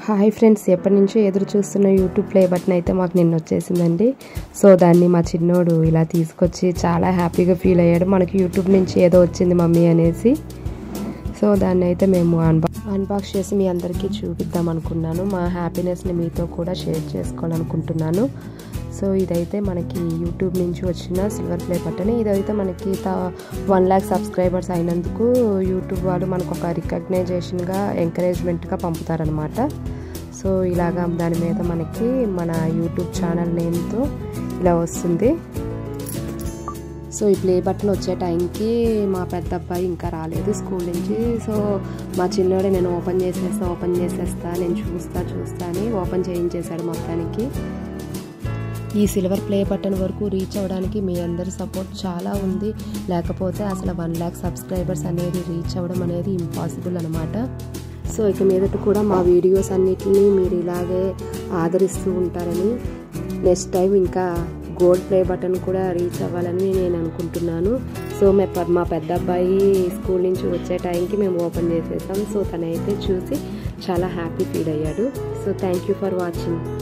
hi friends ఎప్పటి నుంచో ఎదురు చూస్తున్న యూట్యూబ్ ప్లే బటన్ అయితే మాకు నిన్న వచ్చేసిందండి సో దాన్ని మా చిన్నోడు ఇలా తీసుకొచ్చి చాలా హ్యాపీగా ఫీల్ అయ్యాడు మనకి యూట్యూబ్ నుంచి ఏదో వచ్చింది మమ్మీ అనేసి సో దాన్ని అయితే మేము అన్బా అన్బాక్స్ చేసి మీ అందరికీ చూపిద్దాం అనుకున్నాను మా హ్యాపీనెస్ని మీతో కూడా షేర్ చేసుకోవాలనుకుంటున్నాను సో ఇదైతే మనకి యూట్యూబ్ నుంచి వచ్చిన సిల్వర్ ప్లే బటన్ ఇదైతే మనకి వన్ ల్యాక్ సబ్స్క్రైబర్స్ అయినందుకు యూట్యూబ్ వాళ్ళు మనకు ఒక రికగ్నైజేషన్గా ఎంకరేజ్మెంట్గా పంపుతారనమాట సో ఇలాగా దాని మీద మనకి మన యూట్యూబ్ ఛానల్ నేమ్తో ఇలా వస్తుంది సో ఈ ప్లే బటన్ వచ్చే టైంకి మా పెద్ద అబ్బాయి ఇంకా రాలేదు స్కూల్ నుంచి సో మా చిన్నోడే నేను ఓపెన్ చేసేస్తా ఓపెన్ చేసేస్తా నేను చూస్తా చూస్తా అని ఓపెన్ చేయించేశాడు మొత్తానికి ఈ సిల్వర్ ప్లే బటన్ వరకు రీచ్ అవ్వడానికి మీ అందరి సపోర్ట్ చాలా ఉంది లేకపోతే అసలు వన్ ల్యాక్ సబ్స్క్రైబర్స్ అనేది రీచ్ అవ్వడం అనేది ఇంపాసిబుల్ అనమాట సో ఇక మీదట కూడా మా వీడియోస్ అన్నిటినీ మీరు ఇలాగే ఆదరిస్తూ ఉంటారని నెక్స్ట్ టైం ఇంకా గోల్డ్ ప్లే బటన్ కూడా రీచ్ అవ్వాలని నేను అనుకుంటున్నాను సో మా పెద్ద అబ్బాయి స్కూల్ నుంచి వచ్చే టైంకి మేము ఓపెన్ చేసేసాం సో తనైతే చూసి చాలా హ్యాపీ ఫీల్ అయ్యాడు so thank you for watching